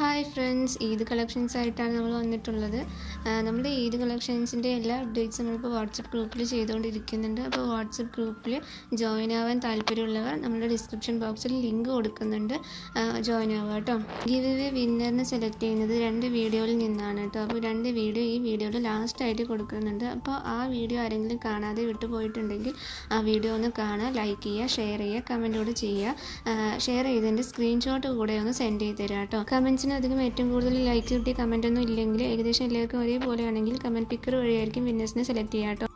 hi friends Eid collections ആയിട്ടാണ് നമ്മൾ വന്നിട്ടുള്ളത് ആ, നമ്മുടെ ഈദ് കളക്ഷൻസിൻ്റെ എല്ലാ അപ്ഡേറ്റ്സും നമ്മളിപ്പോൾ വാട്സപ്പ് ഗ്രൂപ്പിൽ ചെയ്തുകൊണ്ടിരിക്കുന്നുണ്ട് അപ്പോൾ വാട്സപ്പ് ഗ്രൂപ്പിൽ ജോയിൻ ആവാൻ താല്പര്യമുള്ളവർ നമ്മുടെ ഡിസ്ക്രിപ്ഷൻ ബോക്സിൽ ലിങ്ക് കൊടുക്കുന്നുണ്ട് ജോയിൻ ആവുക കേട്ടോ ഗിവ് എവേ വിന്നറിനെ സെലക്ട് ചെയ്യുന്നത് രണ്ട് വീഡിയോയിൽ നിന്നാണ് കേട്ടോ അപ്പോൾ രണ്ട് വീഡിയോ ഈ വീഡിയോയിൽ ലാസ്റ്റ് ആയിട്ട് കൊടുക്കുന്നുണ്ട് അപ്പോൾ ആ വീഡിയോ ആരെങ്കിലും കാണാതെ വിട്ടു പോയിട്ടുണ്ടെങ്കിൽ ആ വീഡിയോ ഒന്ന് കാണുക ലൈക്ക് ചെയ്യുക ഷെയർ ചെയ്യുക കമൻറ്റോട് ചെയ്യുക ഷെയർ ചെയ്തതിൻ്റെ സ്ക്രീൻഷോട്ട് കൂടെ ഒന്ന് സെൻഡ് ചെയ്ത് തരാം കേട്ടോ കമൻസിന് അധികം ഏറ്റവും കൂടുതൽ ലൈക്ക് കിട്ടിയ കമൻ്റ് ഒന്നും ഇല്ലെങ്കിൽ ഏകദേശം എല്ലാവർക്കും ഒരേപോലെ ആണെങ്കിൽ കമൻറ്റ് പിക്കർ വഴിയായിരിക്കും വിന്നേഴ്സിനെ സെലക്ട് ചെയ്യുക കേട്ടോ